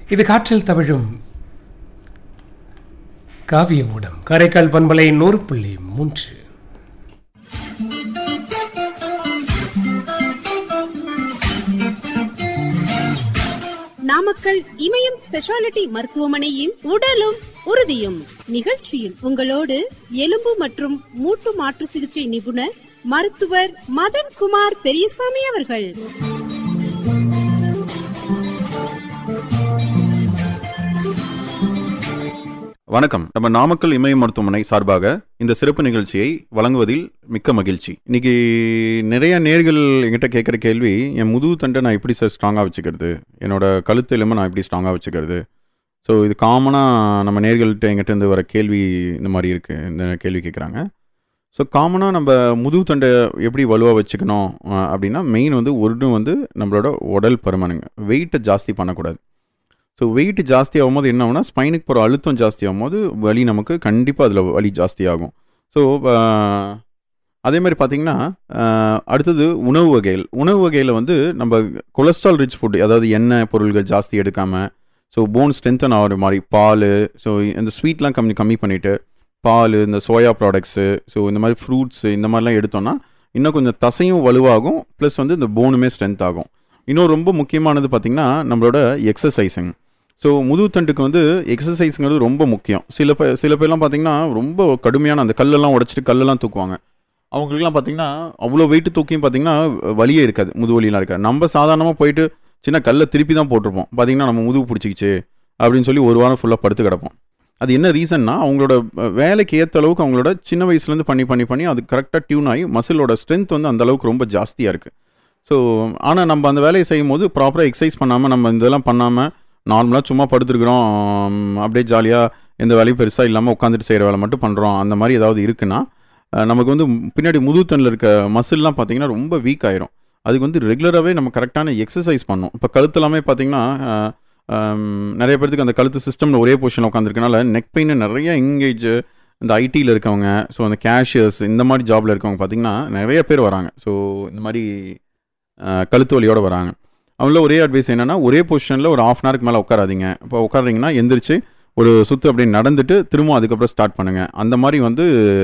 இது காற்றில் தவிழும் காவிய ஊடம் காரைக்கால் பண்பலை நூறு புள்ளி மூன்று நாமக்கல் இமயம் ஸ்பெஷாலிட்டி மருத்துவமனையின் உடலும் உறுதியும் நிகழ்ச்சியில் உங்களோடு எலும்பு மற்றும் மூட்டு மாற்று சிகிச்சை நிபுணர் மருத்துவர் மதன் குமார் பெரியசாமி அவர்கள் வணக்கம் நம்ம நாமக்கல் இமய மருத்துவமனை சார்பாக இந்த சிறப்பு நிகழ்ச்சியை வழங்குவதில் மிக்க மகிழ்ச்சி இன்னைக்கு நிறைய நேர்கள் என்கிட்ட கேட்குற கேள்வி என் முதுகு தண்டை நான் எப்படி சார் ஸ்ட்ராங்காக வச்சுக்கிறது என்னோட கழுத்து எலும்பை நான் எப்படி ஸ்ட்ராங்காக வச்சுக்கிறது ஸோ இது காமனாக நம்ம நேர்கள்ட்ட எங்கிட்ட இருந்து வர கேள்வி இந்த மாதிரி இருக்குது இந்த கேள்வி கேட்குறாங்க ஸோ காமனாக நம்ம முதுகு தண்டை எப்படி வலுவாக வச்சுக்கணும் அஹ், அப்படின்னா மெயின் வந்து ஒன்று வந்து நம்மளோட உடல் பருமனுங்க வெயிட்டை ஜாஸ்தி பண்ணக்கூடாது ஸோ வெயிட் ஜாஸ்தி ஆகும்போது என்ன ஆகும்னா ஸ்பைனுக்கு போகிற அழுத்தம் ஜாஸ்தி ஆகும்போது வலி நமக்கு கண்டிப்பாக அதில் வலி ஜாஸ்தி ஆகும் ஸோ அதே மாதிரி பார்த்தீங்கன்னா அஹ், அடுத்தது உணவு வகைகள் உணவு வகையில் வந்து நம்ம கொலஸ்ட்ரால் ரிச் ஃபுட் அதாவது எண்ணெய் பொருள்கள் ஜாஸ்தி எடுக்காமல் ஸோ போன் ஸ்ட்ரென்தன் ஆகிற மாதிரி பால் ஸோ இந்த ஸ்வீட்லாம் கம்மி கம்மி பண்ணிவிட்டு பால் இந்த சோயா ப்ராடக்ட்ஸு ஸோ இந்த மாதிரி ஃப்ரூட்ஸு இந்த மாதிரிலாம் எடுத்தோம்னா இன்னும் கொஞ்சம் தசையும் வலுவாகும் ப்ளஸ் வந்து இந்த போனுமே ஸ்ட்ரென்த் ஆகும் இன்னும் ரொம்ப முக்கியமானது பார்த்திங்கன்னா நம்மளோட எக்ஸசைஸிங் ஸோ முதுகுத்தண்டுக்கு வந்து எக்ஸசைஸுங்கிறது ரொம்ப முக்கியம் சில பேர் சில பேர்லாம் பார்த்தீங்கன்னா ரொம்ப கடுமையான அந்த கல்லெல்லாம் உடச்சிட்டு கல்லெல்லாம் தூக்குவாங்க அவங்களுக்குலாம் பார்த்தீங்கன்னா அவ்வளோ வெயிட் தூக்கியும் பார்த்தீங்கன்னா வலியே இருக்காது முதுகு வலியெலாம் இருக்காது நம்ம சாதாரணமாக போயிட்டு சின்ன கல்லை திருப்பி தான் போட்டிருப்போம் பார்த்தீங்கன்னா நம்ம முதுகு பிடிச்சிக்கிச்சு அப்படின்னு சொல்லி ஒரு வாரம் ஃபுல்லாக படுத்து கிடப்போம் அது என்ன ரீசன்னா அவங்களோட அஹ், வேலைக்கு ஏற்ற அளவுக்கு அவங்களோட சின்ன வயசுலேருந்து பண்ணி பண்ணி பண்ணி அது கரெக்டாக டியூன் ஆகி மசிலோட ஸ்ட்ரென்த் வந்து அந்த அளவுக்கு ரொம்ப ஜாஸ்தியாக இருக்குது ஸோ ஆனால் நம்ம அந்த வேலையை செய்யும் போது ப்ராப்பராக எக்ஸசைஸ் பண்ணாமல் நம்ம இதெல்லாம் பண்ணாமல் நார்மலாக சும்மா படுத்துருக்குறோம் உம், அப்படியே ஜாலியாக எந்த வேலையும் பெருசாக இல்லாமல் உட்காந்துட்டு செய்கிற வேலை மட்டும் பண்ணுறோம் அந்த மாதிரி ஏதாவது இருக்குன்னா அஹ், நமக்கு வந்து பின்னாடி முதுகுத்தனில் இருக்க மசில்லாம் பார்த்தீங்கன்னா ரொம்ப வீக் ஆயிரும் அதுக்கு வந்து ரெகுலராகவே நம்ம கரெக்டான எக்ஸசைஸ் பண்ணணும் இப்போ கழுத்தெல்லாமே பார்த்தீங்கன்னா அஹ், ஹம், நிறைய பேர்த்துக்கு அந்த கழுத்து சிஸ்டமில் ஒரே பொசிஷனில் உட்காந்துருக்கனால நெக் பெயின் நிறைய எங்கேஜ் இந்த ஐடியில் இருக்கவங்க ஸோ அந்த கேஷியர்ஸ் இந்த மாதிரி ஜாபில் இருக்கவங்க பார்த்தீங்கன்னா நிறைய பேர் வராங்க ஸோ இந்த மாதிரி அஹ், கழுத்து வலியோட வராங்க அவங்கள ஒரே அட்வைஸ் என்னன்னா ஒரே பொசிஷனில் ஒரு ஆஃப் அன் ஹவருக்கு மேலே உட்காராதீங்க இப்போ உட்காருறீங்கன்னா எந்திரிச்சு ஒரு சுற்று அப்படியே நடந்துட்டு திரும்ப அதுக்கப்புறம் ஸ்டார்ட் பண்ணுங்கள் அந்த மாதிரி வந்து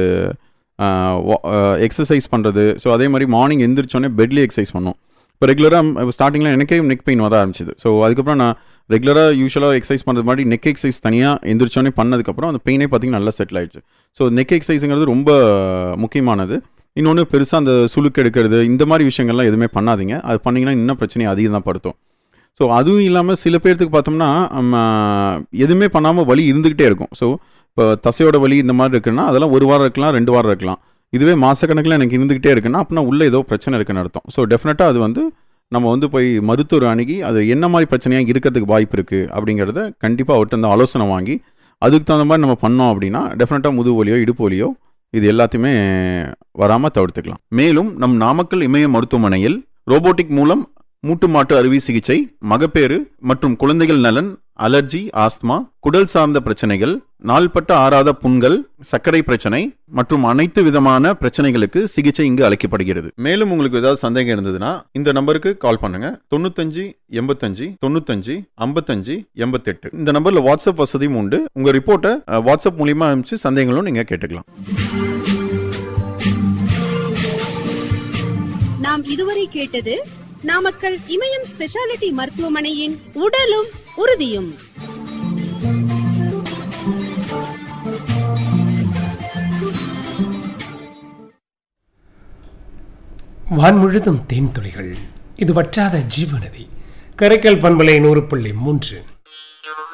எக்ஸசைஸ் பண்ணுறது ஸோ அதே மாதிரி மார்னிங் எந்திரிச்சோடனே பெட்லேயே எக்ஸசைஸ் பண்ணோம் இப்போ ரெகுலராக ஸ்டார்டிங்கில் எனக்கே நெக் பெயின் வர ஆரம்பிச்சிது ஸோ அதுக்கப்புறம் நான் ரெகுலராக யூஸ்வலாக எக்ஸசைஸ் பண்ணுறது மாதிரி நெக் எக்ஸசைஸ் தனியாக எந்திரிச்சோடனே பண்ணதுக்கப்புறம் அந்த பெயினே பார்த்தீங்கன்னா நல்லா செட்டில் ஆயிடுச்சு ஸோ நெக் எக்ஸசைஸுங்கிறது ரொம்ப முக்கியமானது இன்னொன்று பெருசாக அந்த சுளுக்கு எடுக்கிறது இந்த மாதிரி விஷயங்கள்லாம் எதுவுமே பண்ணாதீங்க அது பண்ணிங்கன்னா இன்னும் பிரச்சனையை அதிகம் தான் படுத்தும் ஸோ அதுவும் இல்லாமல் சில பேர்த்துக்கு பார்த்தோம்னா நம்ம எதுவுமே பண்ணாமல் வலி இருந்துக்கிட்டே இருக்கும் ஸோ இப்போ தசையோட வலி இந்த மாதிரி இருக்குன்னா அதெல்லாம் ஒரு வாரம் இருக்கலாம் ரெண்டு வாரம் இருக்கலாம் இதுவே மாதக்கணக்கில் எனக்கு இருந்துக்கிட்டே இருக்குன்னா அப்படின்னா உள்ளே ஏதோ பிரச்சனை இருக்குன்னு அர்த்தம் ஸோ டெஃபினட்டாக அது வந்து நம்ம வந்து போய் மருத்துவர் அணுகி அது என்ன மாதிரி பிரச்சனையாக இருக்கிறதுக்கு வாய்ப்பு இருக்குது அப்படிங்கிறத கண்டிப்பாக அவர்கிட்ட இந்த ஆலோசனை வாங்கி அதுக்கு தகுந்த மாதிரி நம்ம பண்ணோம் அப்படின்னா டெஃபினட்டாக முதுகு வலியோ இடுப்பு வலியோ இது எல்லாத்தையுமே வராமல் தவிர்த்துக்கலாம் மேலும் நம் நாமக்கல் இமய மருத்துவமனையில் ரோபோட்டிக் மூலம் மூட்டு மாட்டு அறுவை சிகிச்சை மகப்பேறு மற்றும் குழந்தைகள் நலன் அலர்ஜி ஆஸ்துமா குடல் சார்ந்த பிரச்சனைகள் நாள்பட்ட ஆறாத புண்கள் சர்க்கரை பிரச்சனை மற்றும் அனைத்து விதமான பிரச்சனைகளுக்கு சிகிச்சை இங்கு அளிக்கப்படுகிறது மேலும் உங்களுக்கு ஏதாவது சந்தேகம் இருந்ததுன்னா இந்த நம்பருக்கு கால் பண்ணுங்க தொண்ணூத்தஞ்சு எண்பத்தஞ்சு தொண்ணூத்தஞ்சு ஐம்பத்தஞ்சு எண்பத்தெட்டு இந்த நம்பர்ல வாட்ஸ்அப் வசதியும் உண்டு உங்க ரிப்போர்ட்டை அஹ், வாட்ஸ்அப் மூலியமா அனுப்பிச்சு சந்தேகங்களும் நீங்க கேட்டுக்கலாம் நாம் இதுவரை கேட்டது நாமக்கல் இமயம் ஸ்பெஷாலிட்டி மருத்துவமனையின் உடலும் உறுதியும் வான் முழுதும் தேன் துளிகள் இது வற்றாத ஜீவநதி கரைக்கல் பண்பலை நூறு புள்ளி மூன்று